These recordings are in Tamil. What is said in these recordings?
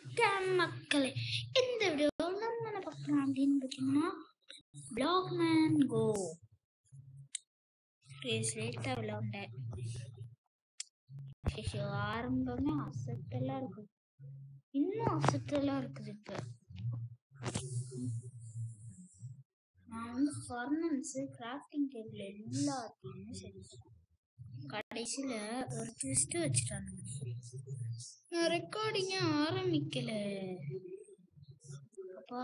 வணக்கம் மக்களே இந்த வீடியோவில் நம்ம என்ன பார்க்கலாம் அப்படின்னு பார்த்தீங்கன்னா பிளாக்மேன் கோ ரேஸ் லேட்டாக விளாண்டேன் ஐயோ, ஆரம்பமே அசத்தெல்லாம் இருக்குது இன்னும் அசத்தெல்லாம் இருக்குது இப்போ நான் வந்து ஃபர்னன்ஸு கிராஃப்டிங் டேபிள் எல்லாத்தையுமே செஞ்சேன் கடைசியில் ஒரு ட்விஸ்ட் வச்சுட்டானுங்க நான் ரெக்கார்டிங்க ஆரம்பிக்கல அப்பா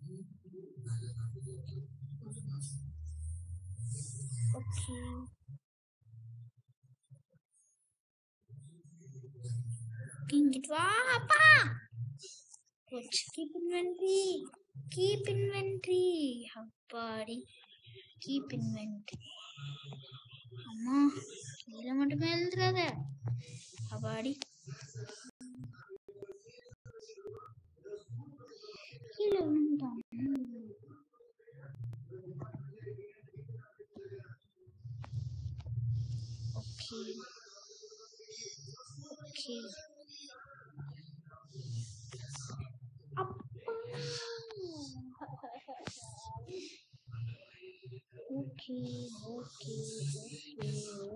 ஓகே இங்கிட்டு வா அப்பா போச்சு கீப் இன்வென்ட்ரி கீப் இன்வென்ட்ரி அப்பாடி கீப் இன்வென்ட்ரி அம்மா இதில் மட்டுமே எழுதுறாத அப்பாடி கீழே விழுந்துட்டான் okay okay okay okay okay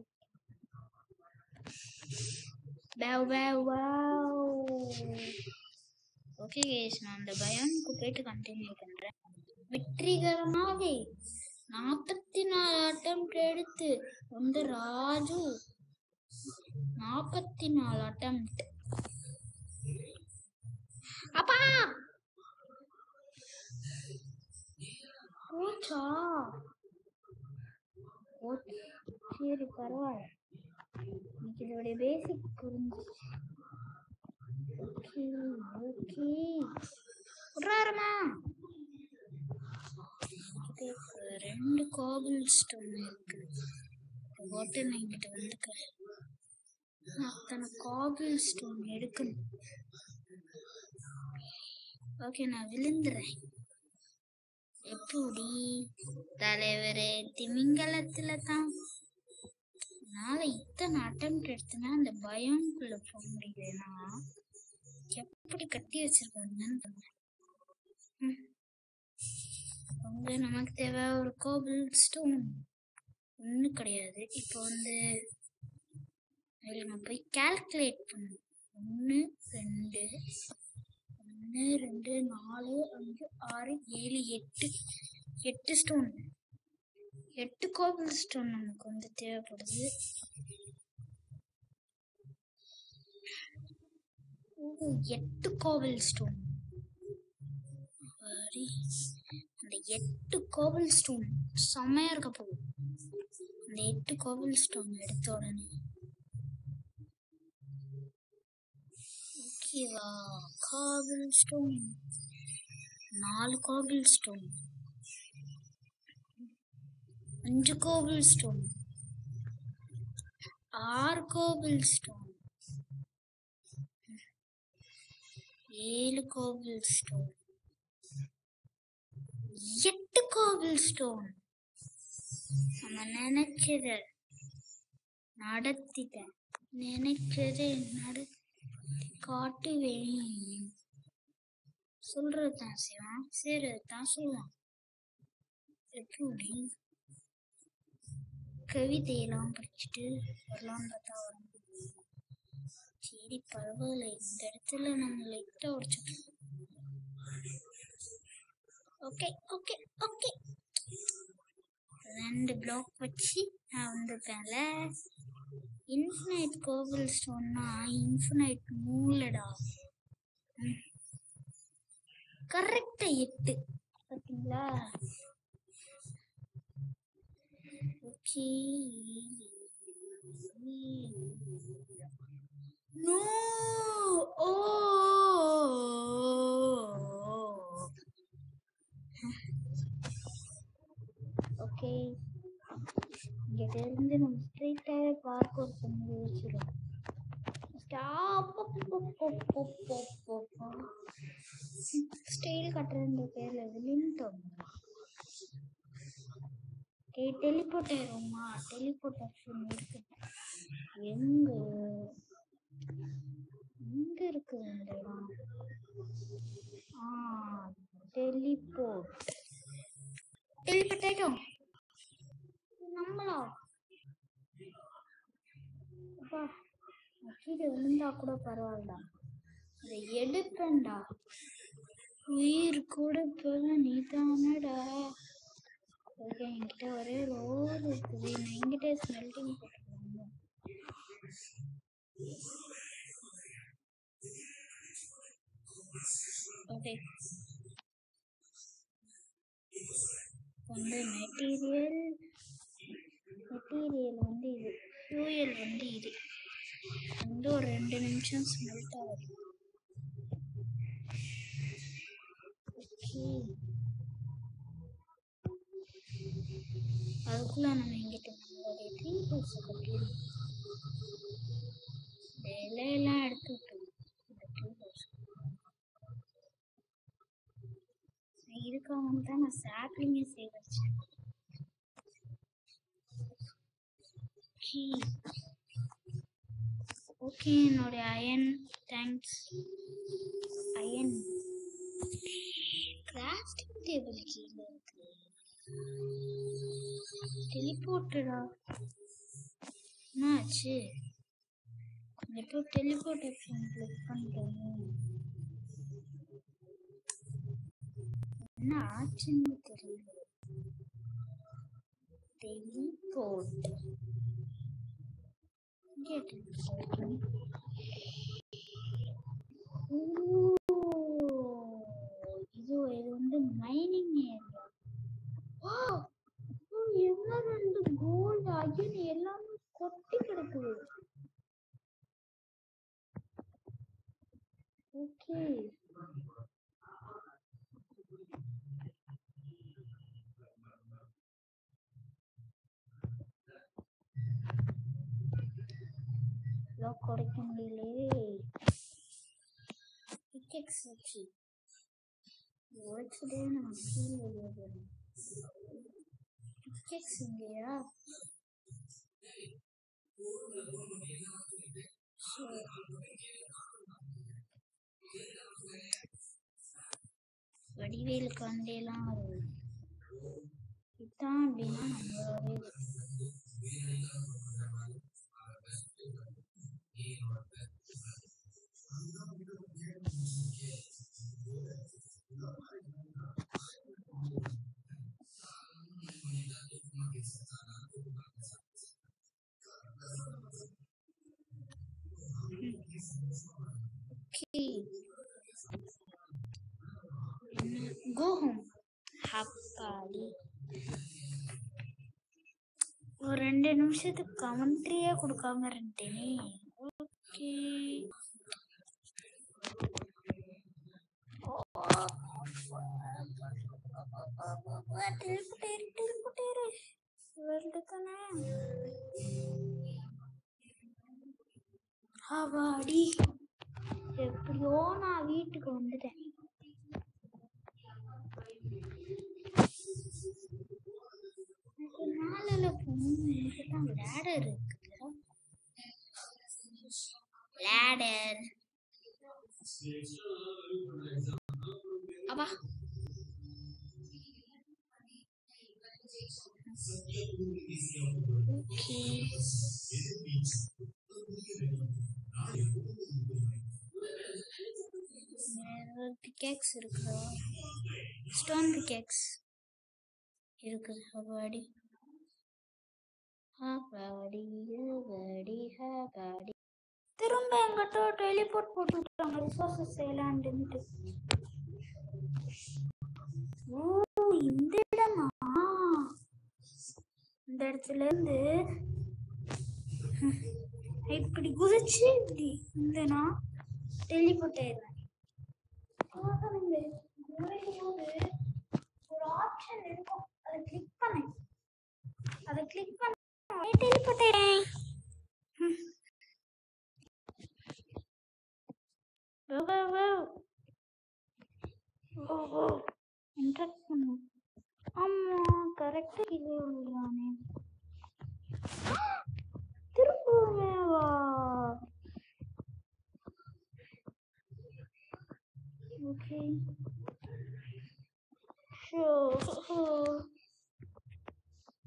Bow bow wow. Okay case நான் அந்த பயானுக்கு போயிட்டு கண்டினியூ பண்றேன் வெற்றிகரமாக நாற்பத்தி நாலு அட்டம் எடுத்து வந்து ராஜு நாற்பத்தி நாலு அட்டம் அப்பா போச்சா போச்சு. சரி பரவாயில்ல எனக்கு இதோடைய பேசிக் புரிஞ்சிச்சு ஓகே ஓகே விட்றாரமா ஓகே ரெண்டு கோபிள் ஸ்டோன் இருக்கு போட்டு நான் இங்கிட்ட வந்துக்கிறேன் அத்தனை கோபிள் ஸ்டோன் எடுக்கணும் ஓகே நான் விழுந்துறேன் எப்படி தலைவரே திமிங்கலத்துல தான் என்னால இத்தனை அட்டம் எடுத்தனா அந்த பயம்குள்ள போக முடியலனா எப்படி கட்டி வச்சிருக்காங்கன்னு தெரியல. ம். வந்து நமக்கு தேவை ஒரு கோபிள் ஸ்டோன் ஒன்றும் கிடையாது இப்போ வந்து அதில் நம்ம போய் கால்குலேட் பண்ணணும் ஒன்று ரெண்டு ஒன்று ரெண்டு நாலு அஞ்சு ஆறு ஏழு எட்டு எட்டு ஸ்டோன் எட்டு கோபிள் ஸ்டோன் நமக்கு வந்து தேவைப்படுது ஓ, எட்டு கோவில் ஸ்டோன் அந்த எட்டு கோவில் ஸ்டோன் செம்மையா இருக்க போகுது அந்த எட்டு கோவில் ஸ்டோன் எடுத்த உடனே ஓகேவா கோவில் ஸ்டோன் நாலு கோவில் ஸ்டோன் அஞ்சு கோவில் ஸ்டோன் ஆறு கோவில் ஸ்டோன் ஏழு கோவில் ஸ்டோன் எட்டு கோவில் ஸ்டோன் நம்ம நினைச்சத நடத்திட்டேன் நினைச்சது நட காட்டுவேன் சொல்றது தான் செய்வான் செய்யறது தான் சொல்லுவான் எப்படி கவிதையெல்லாம் படிச்சுட்டு வரலாம்னு பார்த்தா வர முடியல. சரி பரவாயில்ல இந்த இடத்துல நம்ம லைட்டா உடைச்சிட்டோம் ஓகே ஓகே ஓகே ரெண்டு பிளாக் வச்சு நான் வந்துட்டேன்ல இன்ஃபினைட் கோவில் ஸ்டோன்னா இன்ஃபினைட் மூலடா கரெக்டா எட்டு பார்த்தீங்களா ஓகே நோ ஓ ஓகே இங்க இருந்து நம்ம ஸ்ட்ரைட்டாவே பார்க்கவுட் பண்ணி வச்சிடும் ஸ்டாப் ஸ்டைல் கட்டுறதுன்ற பேர்ல விழுந்தோம் ஓகே டெலிபோர்ட் ஆயிருமா டெலிபோர்ட் ஆப்ஷன் இருக்கு எங்க எங்க இருக்கு இந்த இடம் வீடு விழுந்தா கூட பரவாயில்லடா அதை எடுப்பேன்டா உயிர் கொடுப்பது நீ தானடா ஓகே என்கிட்ட ஒரே ரோடு இருக்குது நான் என்கிட்ட ஸ்மெல்டிங் போட்டுருவாங்க ஓகே வந்து மெட்டீரியல் மெட்டீரியல் வந்து இது ஃபியூயல் வந்து இது வந்து ஒரு ரெண்டு நிமிஷம் ஸ்மெல்ட் ஆகுது ஓகே அதுக்குள்ள நம்ம எங்கிட்ட நம்மளுடைய த்ரீ ஹவுஸ் கட்டிடணும் இந்த இலையெல்லாம் எடுத்து விட்டுருவோம் இந்த த்ரீ ஹவுஸ் இருக்கவங்க தான் நான் சாப்பிளிங்க சேகரிச்சேன் ஓகே ஓகே என்னுடைய iron thanks iron crafting table கீழே இருக்கு டெலிபோர்ட்டடா என்னாச்சு எப்போ டெலிபோர்ட் ஆப்ஷன் கிளிக் பண்ணிட்டோம் என்ன ஆச்சுன்னு தெரியல டெலிபோர்ட் இங்கே டெலிபோர்ட் ஓ இது இது வந்து மைனிங் ஏரியா ஓ எவ்வளோ ரெண்டு கோல்டு அயன் எல்லாமே கொட்டி கிடக்குது ஓகே லாக் குறைக்க முடியலையே பிக்கெக்ஸ் வச்சு உழைச்சதே நம்ம கீழே வெளியே போகணும் பிக்கெக்ஸ் இல்லையா சரி. வடிவேலுக்கு வந்தேலாம் வருது இதான் அப்படின்னா நம்மளோட இது Okay. Go home. அப்பாடி ஒரு ரெண்டு நிமிஷத்துக்கு கமெண்ட்ரியே கொடுக்காம இருந்துட்டேனே ஓகே அவாடி எப்படியோ நான் வீட்டுக்கு வந்துட்டேன் எனக்கு மேல போகணும் எனக்கு தான் லேடர் இருக்குல்ல லேடர் அப்பா ஓகே பிக்கேக்ஸ் இருக்குதா ஸ்டோன் பிக்கேக்ஸ் இருக்குது அப்பாடி அப்பாடி அப்பாடி அப்பாடி திரும்ப எங்கிட்ட டெலிபோர்ட் போட்டு விட்டாங்க ரிசோர்ஸஸ் செய்யலான்ட்டு ஓ இந்த இடமா இந்த இடத்துல இருந்து இப்படி குதிச்சு இப்படி இருந்தேனா டெலிபோர்ட் ஆயிடுவேன் அதான் இந்த குதிரைக்கும்போது ஒரு ஆப்ஷன் இருக்கும் அதை கிளிக் பண்ணேன் அதை கிளிக் பண்ண டெலிபோர்ட் ஆயிட்டேன் Go, go, go. Go, go. Interact பண்ணு. ஆமா கரெக்டா கீழே விழுவானே திரும்பவே வா ஓகே ஷோ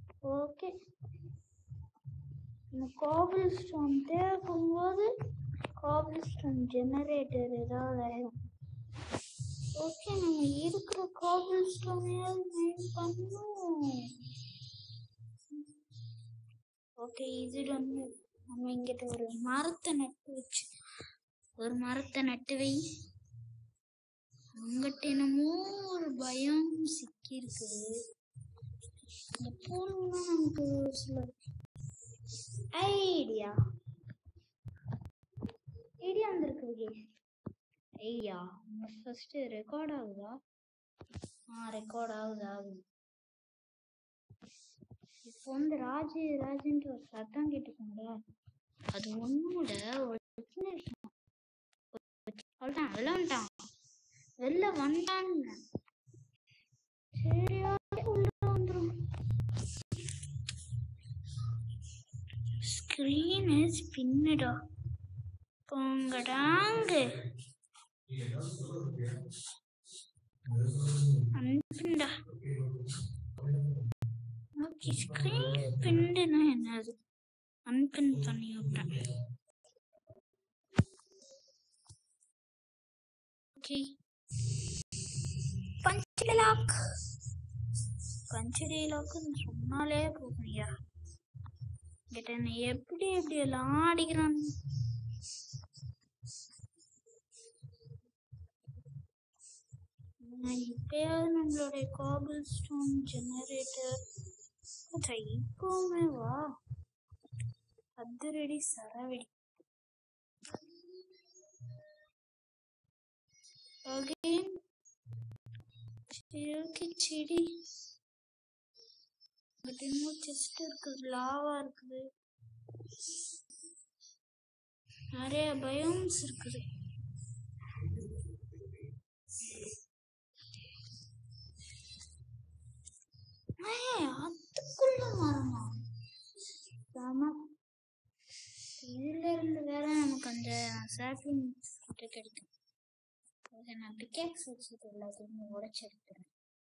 ஓகே இந்த கோபிள் ஸ்டோன் தேவைப்படும்போது காபிள்ஸ்டோன் ஜெனரேட்டர் ஏதாவது ஆயிடும் ஓகே நம்ம இருக்கிற காபிள்ஸ்டோனையாவது மெயின் பண்ணும் ஓகே இது வந்து நம்ம இங்கிட்ட ஒரு மரத்தை நட்டு வச்சு ஒரு மரத்தை நட்டு வை அங்கிட்ட என்னமோ ஒரு பயம் சிக்கி இருக்குது இந்த பூனா நமக்கு சில ஐடியா ஐடியா வந்திருக்கு விஜய் ஐயா ஃபர்ஸ்ட் ரெக்கார்ட் ஆகுதா ஆ ரெக்கார்ட் ஆகுது ஆகுது இப்போ வந்து ராஜு ராஜுன்ற ஒரு சத்தம் கேட்டுக்கோங்க அது உன்னோட ஒரு அவ்வளோதான் வெளில வந்துட்டான் வெளில வந்துட்டான்னு சரி okay, உள்ள வந்துரும் ஸ்க்ரீனு ஸ்பின்னுடா போங்கடாங்க அனுப்புண்டா ஓகே ஸ்க்ரீன் பின்னுனா என்னது அன்பின் பண்ணி விட்டேன் ஓகே பஞ்சடி லாக் பஞ்சடி லாக்குன்னு சொன்னாலே போகும்யா கிட்ட என்ன எப்படி எப்படி எல்லாம் அடிக்கிறான் நான் இப்பயாவது நம்மளுடைய காபிள் ஸ்டோன் ஜெனரேட்டர் இப்போவுமே வா அதிரடி சரவெடி அகைன் ஓகே செடி பட் இன்னும் செஸ்ட் இருக்குது லாவா இருக்குது நிறைய பயோம்ஸ் இருக்குது ஏய், அதுக்குள்ள மரமா ஆமா இதுல இருந்து வேற நமக்கு அந்த சாப்ளிங் கிட்ட கிடைக்கும் ஓகே நான் பிக்கேக்ஸ் வச்சது எல்லாத்தையுமே உடைச்சு எடுத்துறேன்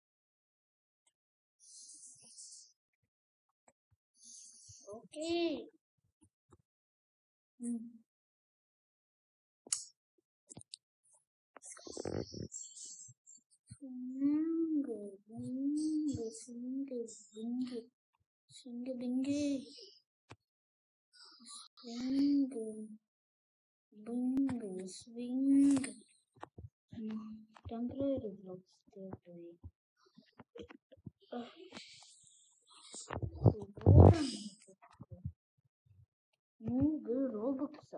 ஓகே ம் சிங்கு பிங்கு சிங்கு பிங்கு சிங்கு பிங்கு ஸ்விங்கு பிங்கு ஸ்விங்கு டெம்பரரி பிளாக்ஸ் தேவை மூகு ரோபோக்ஸா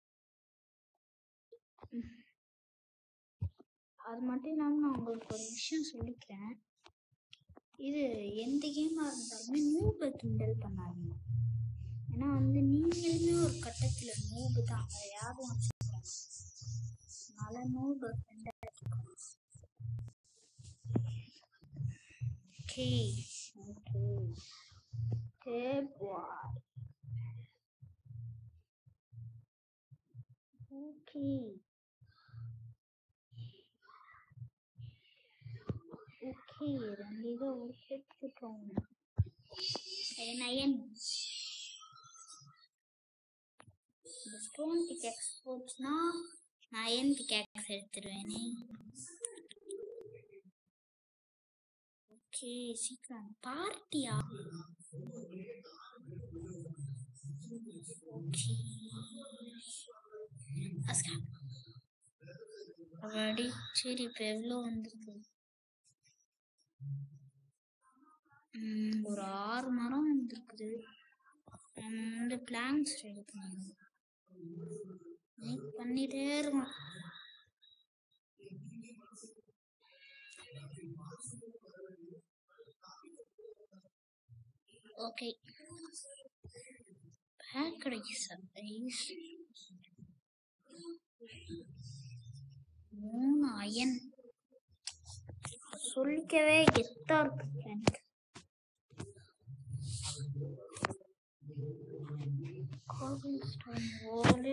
அது மட்டும் இல்லாமல் நான் உங்களுக்கு ஒரு விஷயம் சொல்லிக்கிறேன் இது எந்த கேமாக இருந்தாலுமே நூபை கிண்டல் பண்ணாதீங்க ஏன்னா வந்து நீங்களுமே ஒரு கட்டத்தில் நூபு தான் அதை யாரும் வச்சுக்கோங்க அதனால நூபை கிண்டல் okay okay okay bye okay okay ரெண்டு இதை எடுத்துக்கோங்க நயன் இந்த ஸ்டோன் பிக்கெக்ஸ் போச்சுன்னா நயன் பிக்கெக்ஸ் எடுத்துருவேனே ஓகே சீக்கிரம் பார்ட்டியா ஓகே அடி சரி இப்போ எவ்வளோ வந்திருக்கு ம், ஒரு ஆறு மரம் வந்திருக்குது நம்ம வந்து பிளான்ஸ் ரெடி பண்ணிடணும் வெயிட் பண்ணிட்டே இருக்கணும் ஓகே பேக் கிடைக்கு சர்ப்ரைஸ் மூணு அயன் சொல்லிக்கவே கெத்தா இருக்கு எனக்கு cobblestone wall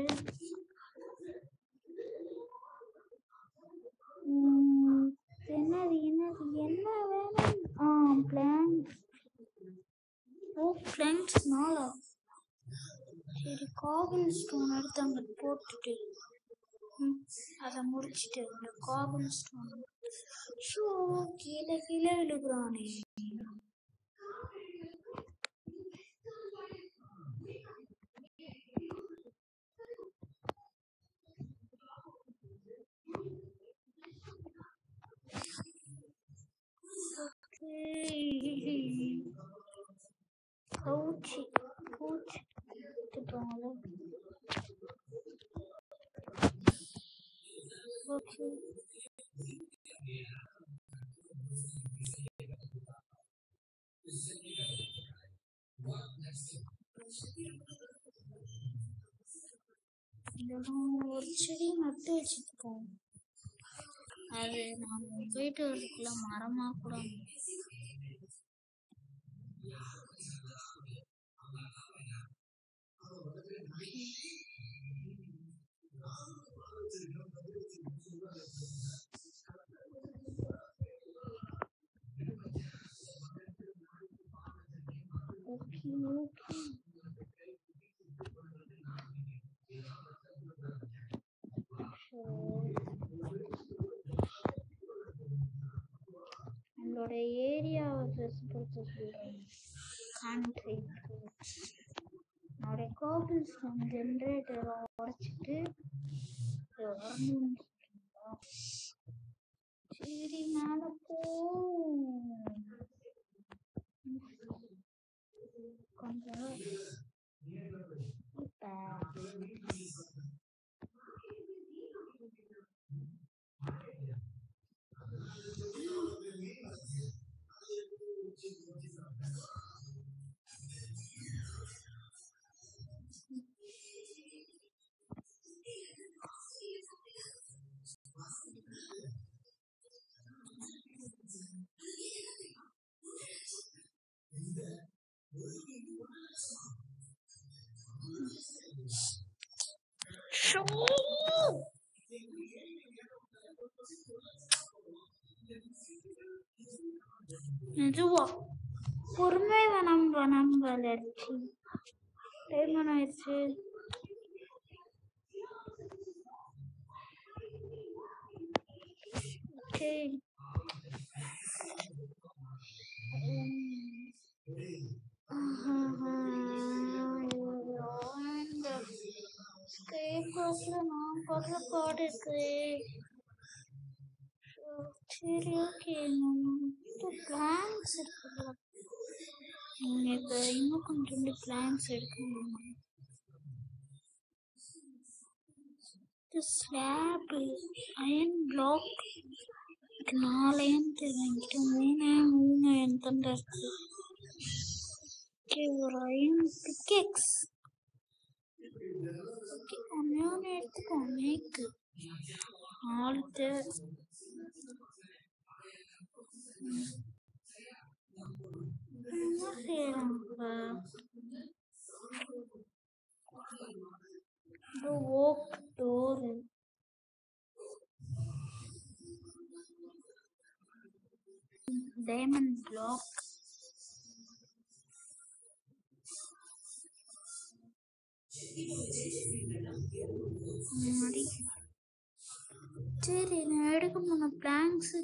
ம், என்னது என்னது என்ன வேணும் ஆ பிளான் ஓ பிளான்ஸ் நாளா சரி காபிள் ஸ்டோன் எடுத்து அங்க போட்டுட்டு ம், அதை முடிச்சிட்டு இந்த காபிள் ஸ்டோன் ஷோ கீழே கீழே விழுகுறானே கவுச்சி கவுச்சி எடுத்துட்டாங்களோ ஓகே இதெல்லாம் ஒரு செடி நட்டு வச்சுருக்கோம் அது நாம போயிட்டு வரதுக்குள்ள மரமா கூட ஓகே ஓகே நம்மளோட ஏரியாவை பொறுத்து சொல்றேன் கண்ட்ரி என்னோட கோபிள் ஸ்டோன் ஜென்ரேட்டரை உடைச்சிட்டு இது வரணும்னு சொல்றீங்களா? சரி மேல போ கொஞ்சம் இப்ப ஷோ மெதுவா பொறுமை வேணாம் வேணாம் வளர்ச்சி டைம் ஆயிடுச்சு ஓகே ஸ்கேப்ல நான் படுற பாடு இருக்கு சரி ஓகே பிளான்ஸ் இருக்குல்ல நீங்க இப்ப இன்னும் கொஞ்சம் பிளான்ஸ் எடுக்கணும் ஸ்லாப் அயன் பிளாக் நாலு அயன் தேவைங்கிட்ட மூணு மூணு அயன் தான் இருக்கு ஓகே ஒரு அயன் பிக்கெக்ஸ் ஓகே ஒன்னே ஒன்று எடுத்துக்கோ மேக்கு நாலு தேவை என்ன செய்யலாம் இப்போ ஓக் டோரு டைமண்ட் பிளாக் முன்னாடி சரி நான் எடுக்க போன பிளாங்க்ஸ்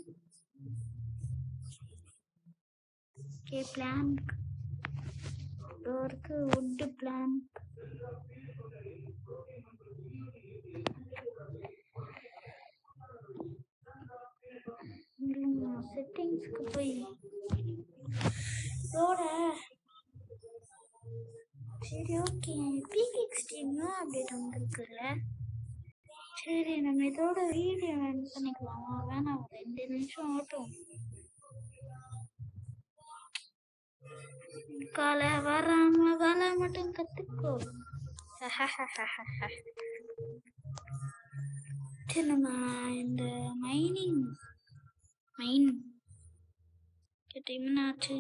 ஓகே பிளாங்க் டோருக்கு வுட்டு பிளாங்க் செட்டிங்ஸ்க்கு போய் இதோட சரி ஓகே பீக் எக்ஸ்ட்ரீம்லாம் அப்டேட் வந்திருக்குல்ல சரி நம்ம இதோட வீடியோ ஆன் பண்ணிக்கலாமா வேணாம் ஒரு ரெண்டு நிமிஷம் ஆட்டும் காலை வராம வேலை மட்டும் கத்துக்கோ சரி நம்ம இந்த மைனிங் மைன் கேட்டீங்கன்னா ஆச்சு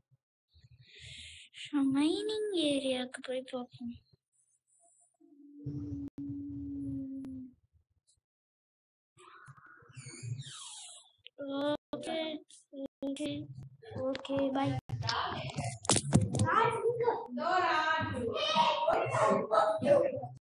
மைனிங் ஏரியாவுக்கு போய் பார்ப்போம் ஓகே ஓகே ஓகே பாய்